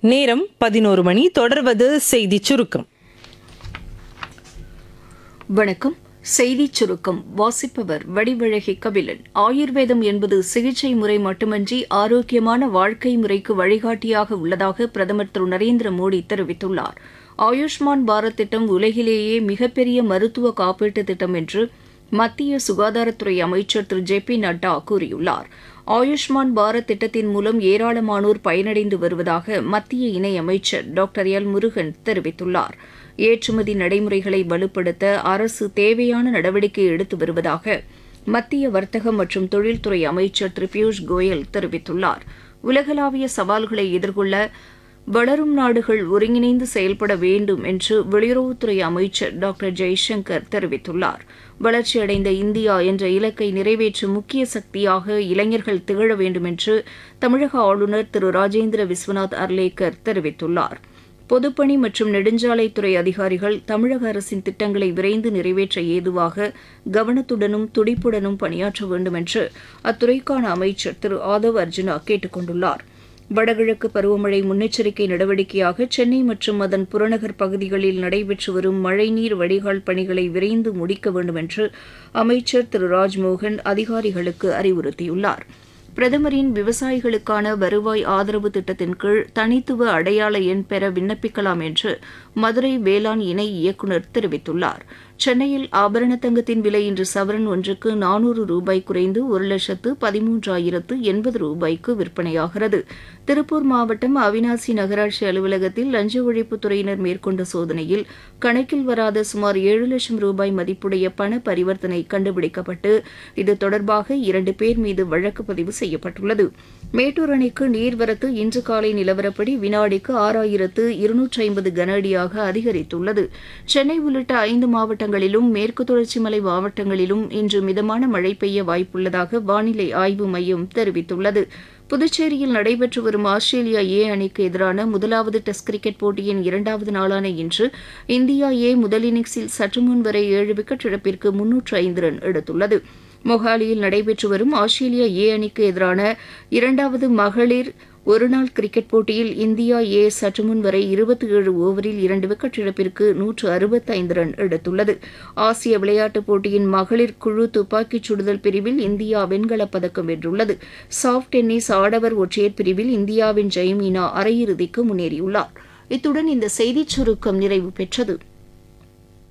நேரம் பதினோரு மணி தொடர்வது செய்தி சுருக்கம் வணக்கம் செய்திச் சுருக்கம் வாசிப்பவர் வடிவழகி கபிலன் ஆயுர்வேதம் என்பது சிகிச்சை முறை மட்டுமன்றி ஆரோக்கியமான வாழ்க்கை முறைக்கு வழிகாட்டியாக உள்ளதாக பிரதமர் திரு நரேந்திர மோடி தெரிவித்துள்ளார் ஆயுஷ்மான் பாரத் திட்டம் உலகிலேயே மிகப்பெரிய மருத்துவ காப்பீட்டு திட்டம் என்று மத்திய சுகாதாரத்துறை அமைச்சர் திரு ஜே பி நட்டா கூறியுள்ளார் ஆயுஷ்மான் பாரத் திட்டத்தின் மூலம் ஏராளமானோர் பயனடைந்து வருவதாக மத்திய இணையமைச்சர் டாக்டர் எல் முருகன் தெரிவித்துள்ளார் ஏற்றுமதி நடைமுறைகளை வலுப்படுத்த அரசு தேவையான நடவடிக்கை எடுத்து வருவதாக மத்திய வர்த்தக மற்றும் தொழில்துறை அமைச்சர் திரு பியூஷ் கோயல் தெரிவித்துள்ளார் உலகளாவிய சவால்களை எதிர்கொள்ள வளரும் நாடுகள் ஒருங்கிணைந்து செயல்பட வேண்டும் என்று வெளியுறவுத்துறை அமைச்சர் டாக்டர் ஜெய்சங்கர் தெரிவித்துள்ளார் வளர்ச்சியடைந்த இந்தியா என்ற இலக்கை நிறைவேற்றும் முக்கிய சக்தியாக இளைஞர்கள் திகழ வேண்டும் என்று தமிழக ஆளுநர் திரு ராஜேந்திர விஸ்வநாத் அர்லேக்கர் தெரிவித்துள்ளார் பொதுப்பணி மற்றும் நெடுஞ்சாலைத்துறை அதிகாரிகள் தமிழக அரசின் திட்டங்களை விரைந்து நிறைவேற்ற ஏதுவாக கவனத்துடனும் துடிப்புடனும் பணியாற்ற வேண்டும் என்று அத்துறைக்கான அமைச்சர் திரு ஆதவ் அர்ஜுனா கேட்டுக் கொண்டுள்ளார் வடகிழக்கு பருவமழை முன்னெச்சரிக்கை நடவடிக்கையாக சென்னை மற்றும் அதன் புறநகர் பகுதிகளில் நடைபெற்று வரும் மழைநீர் வடிகால் பணிகளை விரைந்து முடிக்க வேண்டும் என்று அமைச்சர் திரு ராஜ்மோகன் அதிகாரிகளுக்கு அறிவுறுத்தியுள்ளார் பிரதமரின் விவசாயிகளுக்கான வருவாய் ஆதரவு திட்டத்தின் கீழ் தனித்துவ அடையாள எண் பெற விண்ணப்பிக்கலாம் என்று மதுரை வேளாண் இணை இயக்குநர் தெரிவித்துள்ளார் சென்னையில் ஆபரண தங்கத்தின் விலை இன்று சவரன் ஒன்றுக்கு நானூறு ரூபாய் குறைந்து ஒரு லட்சத்து பதிமூன்றாயிரத்து எண்பது ரூபாய்க்கு விற்பனையாகிறது திருப்பூர் மாவட்டம் அவினாசி நகராட்சி அலுவலகத்தில் லஞ்ச ஒழிப்புத்துறையினர் மேற்கொண்ட சோதனையில் கணக்கில் வராத சுமார் ஏழு லட்சம் ரூபாய் மதிப்புடைய பண பரிவர்த்தனை கண்டுபிடிக்கப்பட்டு இது தொடர்பாக இரண்டு பேர் மீது வழக்கு பதிவு செய்யப்பட்டுள்ளது மேட்டூர் அணைக்கு நீர்வரத்து இன்று காலை நிலவரப்படி வினாடிக்கு ஆறாயிரத்து இருநூற்றி ஐம்பது கன அடியாக அதிகரித்துள்ளது சென்னை உள்ளிட்ட ஐந்து மாவட்டங்களிலும் மேற்கு தொடர்ச்சி மலை மாவட்டங்களிலும் இன்று மிதமான மழை பெய்ய வாய்ப்புள்ளதாக வானிலை ஆய்வு மையம் தெரிவித்துள்ளது புதுச்சேரியில் நடைபெற்று வரும் ஆஸ்திரேலியா ஏ அணிக்கு எதிரான முதலாவது டெஸ்ட் கிரிக்கெட் போட்டியின் இரண்டாவது நாளான இன்று இந்தியா ஏ முதல் இன்னிங்ஸில் சற்று முன் வரை ஏழு விக்கெட் இழப்பிற்கு முன்னூற்று ஐந்து ரன் எடுத்துள்ளது மொஹாலியில் நடைபெற்று வரும் ஆஸ்திரேலியா ஏ அணிக்கு எதிரான இரண்டாவது மகளிர் ஒருநாள் கிரிக்கெட் போட்டியில் இந்தியா ஏ சற்று முன் வரை இருபத்தி ஏழு ஓவரில் இரண்டு விக்கெட் இழப்பிற்கு நூற்று அறுபத்தைந்து ரன் எடுத்துள்ளது ஆசிய விளையாட்டுப் போட்டியின் மகளிர் குழு துப்பாக்கிச் சுடுதல் பிரிவில் இந்தியா வெண்கலப் பதக்கம் வென்றுள்ளது சாஃப்ட் டென்னிஸ் ஆடவர் ஒற்றையர் பிரிவில் இந்தியாவின் ஜெயமீனா அரையிறுதிக்கு முன்னேறியுள்ளார் இத்துடன் இந்த செய்திச் சுருக்கம் நிறைவு பெற்றது